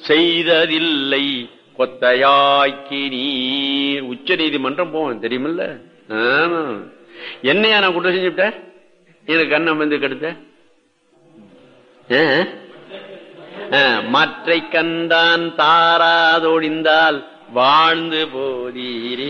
செய்ததில்லை கொத்தையாக்கி நீர் உச்ச நீதிமன்றம் போவோம் தெரியுமில்ல ஆமா என்னையா நான் குற்றம் செஞ்சுட்டேன் எனக்கு கண்ணம் வந்து கெடுத்த மற்றை கண்டான் தாராதொழிந்தால் வாழ்ந்து போதீரி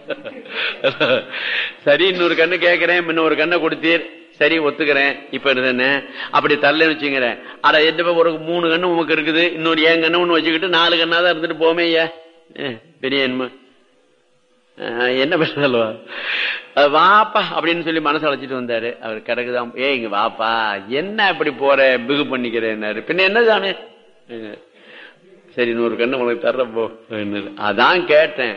சரி இன்னொரு கண்ணு கேட்கிறேன் இன்னொரு கண்ணை கொடுத்தீர் சரி ஒத்துக்கிறேன் இப்ப என்ன அப்படி தள்ள வச்சுக்கிறேன் அட எட்டு ஒரு மூணு கண்ணு உமக்கு இருக்குது இன்னொரு ஏன் கண்ணு ஒண்ணு வச்சுக்கிட்டு நாலு கண்ணா தான் இருந்துட்டு போமே ஐயா பெரிய என்ன என்ன பேசுவா வாப்பா அப்படின்னு சொல்லி மனசு அழைச்சிட்டு வந்தாரு அவர் கிடக்குதான் ஏ இங்க வாப்பா என்ன இப்படி போற பிகு பண்ணிக்கிறேன்னாரு பின்ன என்ன தானே சரி நூறு கண்ணு உனக்கு தர்ற போ அதான் கேட்டேன்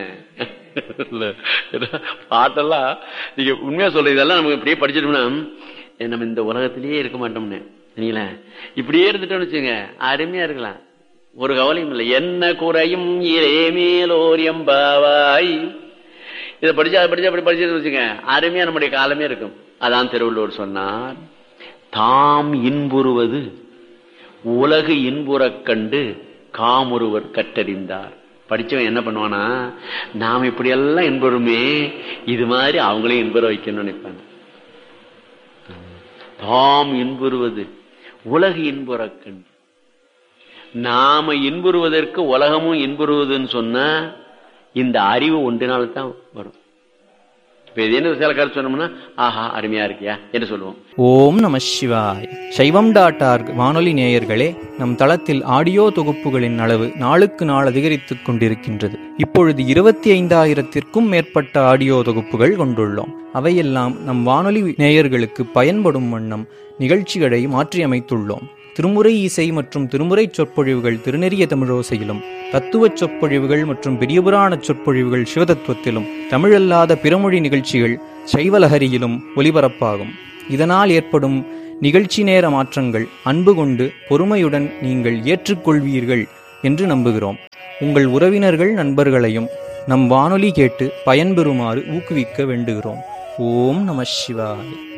பாட்டெல்லாம் நீங்க உண்மையா சொல்ற இதெல்லாம் நமக்கு இப்படியே படிச்சிட்டோம்னா நம்ம இந்த உலகத்திலேயே இருக்க மாட்டோம்னு சரிங்களா இப்படியே இருந்துட்டோம்னு வச்சுங்க அருமையா இருக்கலாம் ஒரு கவலையும் இல்லை என்ன குறையும் மேலோர் எம்பாவாய் இதை படிச்சா அதை படிச்சா அப்படி படிச்சு வச்சுங்க அருமையா நம்முடைய காலமே இருக்கும் அதான் திருவள்ளுவர் சொன்னார் தாம் இன்புறுவது உலகு இன்புறக் கண்டு காமொருவர் கற்றறிந்தார் படிச்சவன் என்ன பண்ணுவானா நாம் இப்படி எல்லாம் இன்புறுமே இது மாதிரி அவங்களையும் இன்புற வைக்கணும்னு நினைப்பாங்க தாம் இன்புறுவது உலகு இன்புறக் கண்டு நாம இன்புறுவதற்கு உலகமும் இன்புறுவதுன்னு சொன்னா இந்த அறிவு ஒன்றினால்தான் வரும் இப்ப இது என்ன சில கருத்து சொன்னோம்னா ஆஹா அருமையா இருக்கியா என்று சொல்லுவோம் ஓம் நம சிவாய் சைவம் டாட் ஆர்க் வானொலி நேயர்களே நம் தளத்தில் ஆடியோ தொகுப்புகளின் அளவு நாளுக்கு நாள் அதிகரித்துக் கொண்டிருக்கின்றது இப்பொழுது இருபத்தி ஐந்தாயிரத்திற்கும் மேற்பட்ட ஆடியோ தொகுப்புகள் கொண்டுள்ளோம் அவையெல்லாம் நம் வானொலி நேயர்களுக்கு பயன்படும் வண்ணம் நிகழ்ச்சிகளை மாற்றியமைத்துள்ளோம் திருமுறை இசை மற்றும் திருமுறை சொற்பொழிவுகள் திருநெறிய தமிழோசையிலும் தத்துவ சொற்பொழிவுகள் மற்றும் பெரியபுராண சொற்பொழிவுகள் சிவதத்துவத்திலும் தமிழல்லாத பிறமொழி நிகழ்ச்சிகள் சைவலஹரியிலும் ஒலிபரப்பாகும் இதனால் ஏற்படும் நிகழ்ச்சி நேர மாற்றங்கள் அன்பு கொண்டு பொறுமையுடன் நீங்கள் ஏற்றுக்கொள்வீர்கள் என்று நம்புகிறோம் உங்கள் உறவினர்கள் நண்பர்களையும் நம் வானொலி கேட்டு பயன்பெறுமாறு ஊக்குவிக்க வேண்டுகிறோம் ஓம் நம சிவாய்